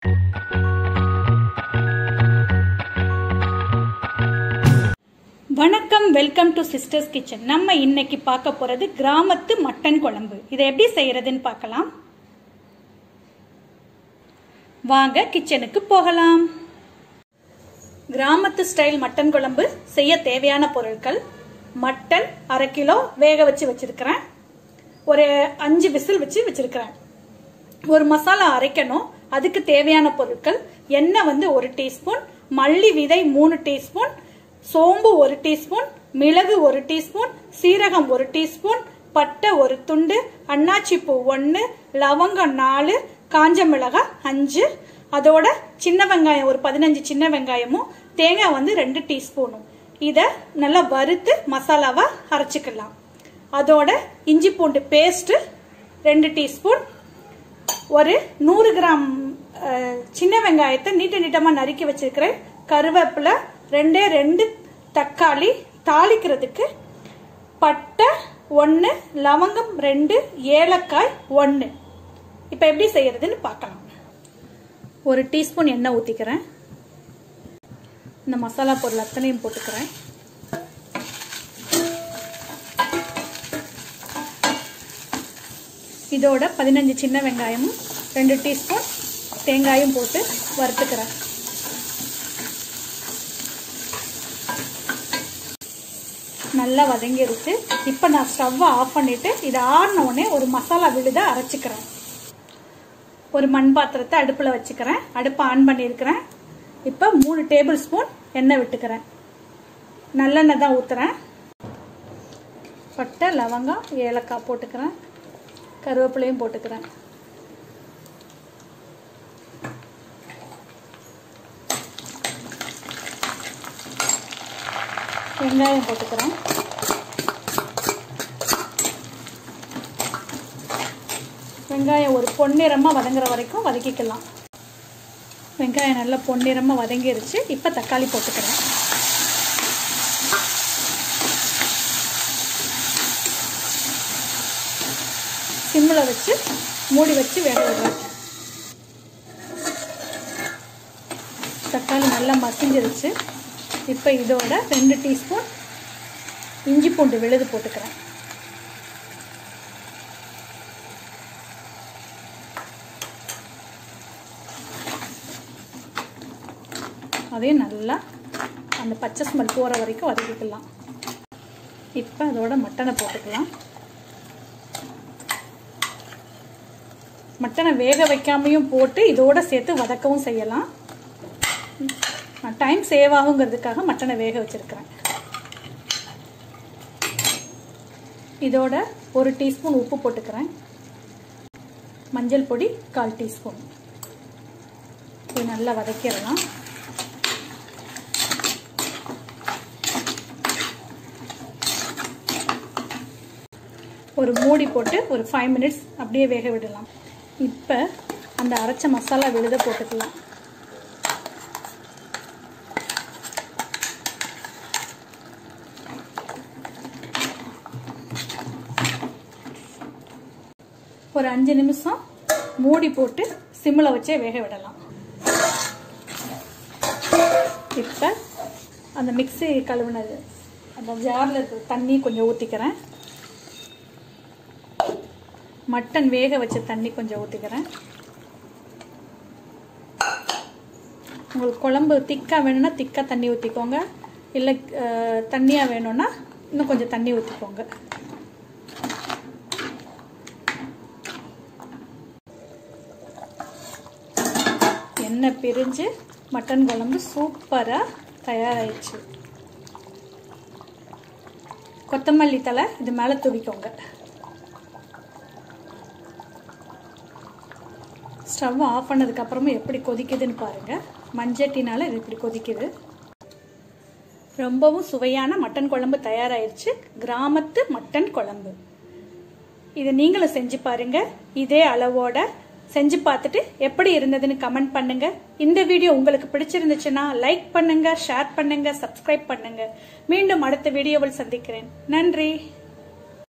வணக்கம் welcome to sisters kitchen நம்ம இன்னைக்கு பார்க்க போறது கிராமத்து மட்டன் குழம்பு இதை எப்படி செய்யறதுன்னு பார்க்கலாம் வாங்க கிச்சனுக்கு போகலாம் கிராமத்து ஸ்டைல் மட்டன் குழம்பு செய்ய தேவையான பொருட்கள் மட்டன் அரை கிலோ வேக வச்சு வச்சிருக்கிறேன் ஒரு அஞ்சு விசில் வச்சு வச்சிருக்கிறேன் ஒரு மசாலா அரைக்கணும் அதுக்கு தேவையான பொருட்கள் எண்ணெய் வந்து ஒரு டீஸ்பூன் மல்லி விதை மூணு டீஸ்பூன் சோம்பு ஒரு டீஸ்பூன் மிளகு ஒரு டீஸ்பூன் சீரகம் ஒரு டீஸ்பூன் பட்டை ஒரு துண்டு அன்னாச்சி பூ ஒன்று லவங்கம் நாலு காஞ்ச மிளகாய் அஞ்சு அதோட சின்ன வெங்காயம் ஒரு பதினஞ்சு சின்ன வெங்காயமும் தேங்காய் வந்து ரெண்டு டீஸ்பூனும் இதை நல்லா வறுத்து மசாலாவை அரைச்சிக்கலாம் அதோட இஞ்சி பூண்டு பேஸ்ட் ரெண்டு டீஸ்பூன் ஒரு நூறு கிராம் அஹ், சின்ன வெங்காயத்தை நீட்ட நீட்டமாக நறுக்கி வச்சிருக்கிறேன் கருவேப்பிலை ரெண்டே ரெண்டு தக்காளி தாளிக்கிறதுக்கு பட்டை ஒன்று லவங்கம் ரெண்டு ஏலக்காய் ஒன்று இப்போ எப்படி செய்யறதுன்னு பார்க்கலாம் ஒரு டீஸ்பூன் எண்ணெய் ஊற்றிக்கிறேன் இந்த மசாலா பொருள் அத்தனையும் போட்டுக்கிறேன் இதோட பதினஞ்சு சின்ன வெங்காயமும் ரெண்டு டீஸ்பூன் தேங்காயும் போட்டு வறுத்துக்கிறேன் நல்லா வதங்கிருச்சு இப்போ நான் ஸ்டவ்வை ஆஃப் பண்ணிட்டு இதை ஆறின உடனே ஒரு மசாலா விழுத அரைச்சிக்கிறேன் ஒரு மண் பாத்திரத்தை அடுப்பில் வச்சுக்கிறேன் அடுப்பை ஆன் பண்ணியிருக்கிறேன் இப்போ மூணு டேபிள் ஸ்பூன் எண்ணெய் விட்டுக்கிறேன் நல்லெண்ணெய் தான் ஊற்றுறேன் பட்டை லவங்கம் ஏலக்காய் போட்டுக்கிறேன் கருவேப்பிலையும் போட்டுக்கிறேன் வெங்காயம் போட்டுக்கிறேன் வெங்காயம் ஒரு பொன்னிறமாக வதங்குற வரைக்கும் வதக்கிக்கலாம் வெங்காயம் நல்லா பொன்னிறமாக வதங்கிருச்சு இப்போ தக்காளி போட்டுக்கிறேன் சிம்மில் வச்சு மூடி வச்சு வேக விடுறேன் தக்காளி நல்லா மசிஞ்சிருச்சு இப்போ இதோட ரெண்டு டீஸ்பூன் இஞ்சி பூண்டு விழுது போட்டுக்கிறேன் அதையும் நல்லா அந்த பச்சை ஸ்மெல் போகிற வரைக்கும் வதக்கிக்கலாம் இப்போ அதோட மட்டனை போட்டுக்கலாம் மட்டனை வேக வைக்காமையும் போட்டு இதோட சேர்த்து வதக்கவும் செய்யலாம் டைம் சேவ் ஆகுங்கிறதுக்காக மட்டனை வேக வச்சிருக்கிறேன் இதோட ஒரு டீஸ்பூன் உப்பு போட்டுக்கிறேன் மஞ்சள் பொடி கால் டீஸ்பூன் இது நல்லா வதக்கிடலாம் ஒரு மூடி போட்டு ஒரு ஃபைவ் மினிட்ஸ் அப்படியே வேக விடலாம் இப்போ அந்த அரைச்ச மசாலா விழுத போட்டுக்கலாம் ஒரு அஞ்சு நிமிஷம் மூடி போட்டு சிம்மில் வச்சே வேக விடலாம் இப்போ அந்த மிக்ஸி கழுவுனது அந்த ஜாரில் இருக்கிற தண்ணி கொஞ்சம் ஊற்றிக்கிறேன் மட்டன் வேக வச்ச தண்ணி கொஞ்சம் ஊற்றிக்கிறேன் உங்களுக்கு குழம்பு திக்காக வேணும்னா திக்காக தண்ணி ஊற்றிக்கோங்க இல்லை தண்ணியாக வேணும்னா இன்னும் கொஞ்சம் தண்ணி ஊற்றிக்கோங்க எண்ணெய் பிரிஞ்சு மட்டன் குழம்பு சூப்பராக தயாராகிடுச்சு கொத்தமல்லி தலை இது மேலே தூவிக்கோங்க ஸ்டவ் ஆஃப் பண்ணதுக்கப்புறமும் எப்படி கொதிக்குதுன்னு பாருங்கள் மஞ்சட்டினால இது இப்படி கொதிக்குது ரொம்பவும் சுவையான மட்டன் குழம்பு தயாராயிருச்சு கிராமத்து மட்டன் குழம்பு இதை நீங்களும் செஞ்சு பாருங்க இதே அளவோட செஞ்சு பார்த்துட்டு எப்படி இருந்ததுன்னு கமெண்ட் பண்ணுங்க இந்த வீடியோ உங்களுக்கு பிடிச்சிருந்துச்சுன்னா லைக் பண்ணுங்க ஷேர் பண்ணுங்க சப்ஸ்கிரைப் பண்ணுங்க மீண்டும் அடுத்த வீடியோவில் சந்திக்கிறேன் நன்றி